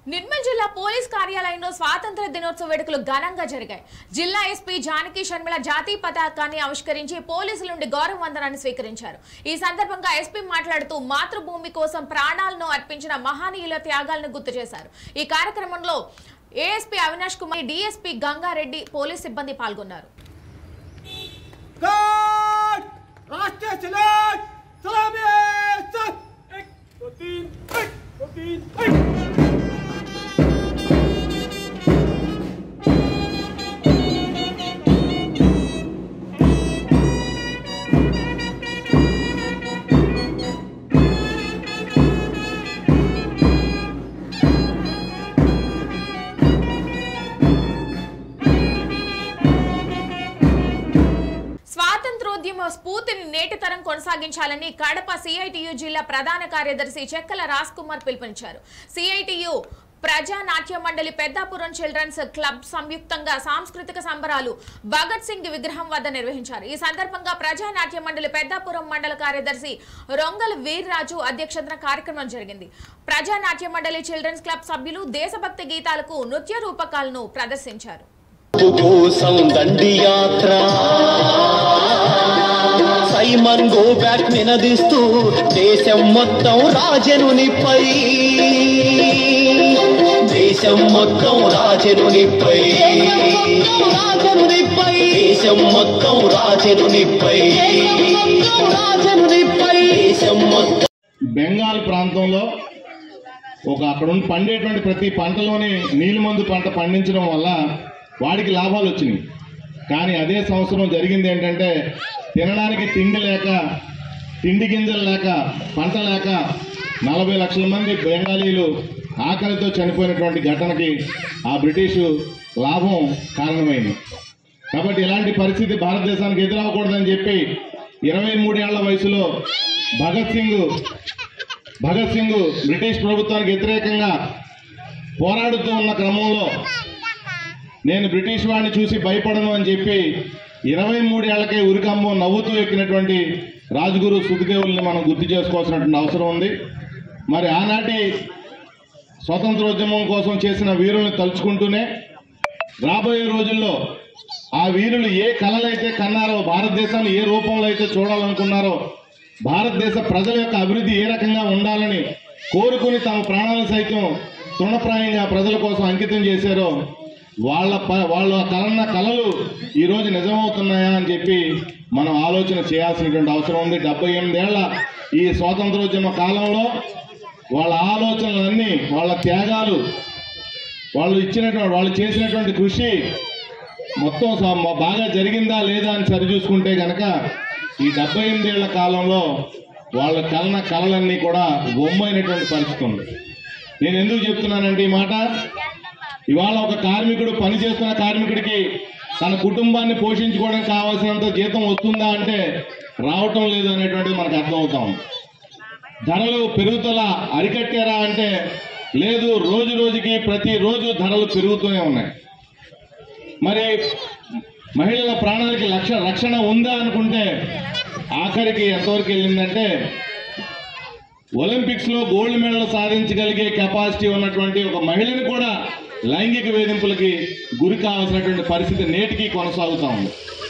నిర్మల్ జిల్లా పోలీస్ కార్యాలయంలో స్వాతంత్ర దినోత్సవ వేడుకలు ఘనంగా జరిగాయి జిల్లా ఎస్పీ జానకి షర్మిల జాతీయ పతాకాన్ని ఆవిష్కరించి పోలీసుల నుండి గౌరవ వందనాన్ని స్వీకరించారు ఈ సందర్భంగా ఎస్పీ మాట్లాడుతూ మాతృభూమి కోసం ప్రాణాలను అర్పించిన మహానీయుల త్యాగాలను గుర్తు చేశారు ఈ కార్యక్రమంలో ASP Avinash Kumar DSP Gangareddy police సిబ్బంది పాల్గొన్నారు गार्ड राष्ट्रीय सलाद सलामी सत एक दो तीन एक दो तीन एक స్వాతంత్రోద్యమ స్ఫూర్తిని నేటి తరం కొనసాగించాలని కడప సిఐటియు జిల్లా ప్రధాన కార్యదర్శి చెక్కల రాజ్ కుమార్ పిలుపునిచ్చారు సిఐటియు ప్రజా నాట్య మండలి పెద్దాపురం చిల్డ్రన్స్ క్లబ్ సంయుక్తంగా సాంస్కృతిక సంబరాలు భగత్ సింగ్ విగ్రహం వద్ద నిర్వహించారు ఈ సందర్భంగా ప్రజా నాట్య మండలి పెద్దాపురం మండల కార్యదర్శి రొంగల వీర్రాజు అధ్యక్షతన కార్యక్రమం జరిగింది ప్రజా నాట్య మండలి చిల్డ్రన్స్ క్లబ్ సభ్యులు దేశభక్తి గీతాలకు నృత్య రూపకాలను ప్రదర్శించారు కోసం దండి యాత్ర సైమన్ గో బ్యాక్ నినదిస్తూ దేశం మొత్తం రాజనునిపై దేశం మొత్తం రాజనునిపై రాజనునిపై దేశం మొత్తం రాజనునిపై రాజనునిపై దేశం మొత్తం బెంగాల్ ప్రాంతంలో ఒక అక్కడ ఉన్న పండేటువంటి ప్రతి పంటలోని నీలిమందు పంట పండించడం వల్ల వాడికి లాభాలు వచ్చినాయి కానీ అదే సంవత్సరం జరిగింది ఏంటంటే తినడానికి తిండి లేక తిండి గింజలు లేక పంట లేక నలభై లక్షల మంది బెంగాలీలు ఆకలితో చనిపోయినటువంటి ఘటనకి ఆ బ్రిటిషు లాభం కారణమైంది కాబట్టి ఇలాంటి పరిస్థితి భారతదేశానికి ఎదురవ్వకూడదని చెప్పి ఇరవై మూడేళ్ల వయసులో భగత్ సింగ్ భగత్ సింగ్ బ్రిటిష్ ప్రభుత్వానికి వ్యతిరేకంగా పోరాడుతూ ఉన్న క్రమంలో నేను బ్రిటిష్ వాడిని చూసి భయపడను అని చెప్పి ఇరవై మూడేళ్లకే ఉరికమ్మో నవ్వుతూ ఎక్కినటువంటి రాజగురు సుఖదేవుల్ని మనం గుర్తు చేసుకోవాల్సినటువంటి అవసరం ఉంది మరి ఆనాటి స్వతంత్రోద్యమం కోసం చేసిన వీరుల్ని తలుచుకుంటూనే రాబోయే రోజుల్లో ఆ వీరులు ఏ కళలైతే కన్నారో భారతదేశాన్ని ఏ రూపంలో అయితే చూడాలనుకున్నారో భారతదేశ ప్రజల యొక్క అభివృద్ధి ఏ రకంగా ఉండాలని కోరుకుని తమ ప్రాణాలు సైతం తృణప్రాయంగా ప్రజల కోసం అంకితం చేశారో వాళ్ళ ప- వాళ్ళ కలన్న కళలు ఈ రోజు నిజమవుతున్నాయా అని చెప్పి మనం ఆలోచన చేయాల్సినటువంటి అవసరం ఉంది డెబ్బై ఎనిమిదేళ్ల ఈ స్వాతంత్రోద్యమ కాలంలో వాళ్ళ ఆలోచనలన్నీ వాళ్ళ త్యాగాలు వాళ్ళు ఇచ్చినటువంటి వాళ్ళు చేసినటువంటి కృషి మొత్తం స- మ- బాగా జరిగిందా లేదా అని సరిచూసుకుంటే గనక ఈ డెబ్బై ఎనిమిదేళ్ల కాలంలో వాళ్ళ కలన కళలన్నీ కూడా బొమ్మైనటువంటి పరిస్థితి ఉంది నేను ఎందుకు చెప్తున్నానంటే ఈ మాట ఇవాళ ఒక కార్మికుడు పని చేస్తున్న కార్మికుడికి తన కుటుంబాన్ని పోషించుకోవడానికి కావాల్సినంత జీతం వస్తుందా అంటే రావటం లేదు అనేటువంటిది మనకు అర్థమవుతాం ధరలు పెరుగుదల అరికట్టారా అంటే లేదు రోజు రోజుకి ప్రతిరోజు ధరలు పెరుగుతూనే ఉన్నాయి మరి మహిళల ప్రాణాలకి లక్ష రక్షణ ఉందా అనుకుంటే ఆఖరికి ఎంతవరకు వెళ్ళిందంటే ఒలింపిక్స్ లో గోల్డ్ మెడల్ సాధించగలిగే కెపాసిటీ ఉన్నటువంటి ఒక మహిళని కూడా లైంగిక వేధింపులకి గురి కావాల్సినటువంటి పరిస్థితి నేటికి కొనసాగుతా ఉంది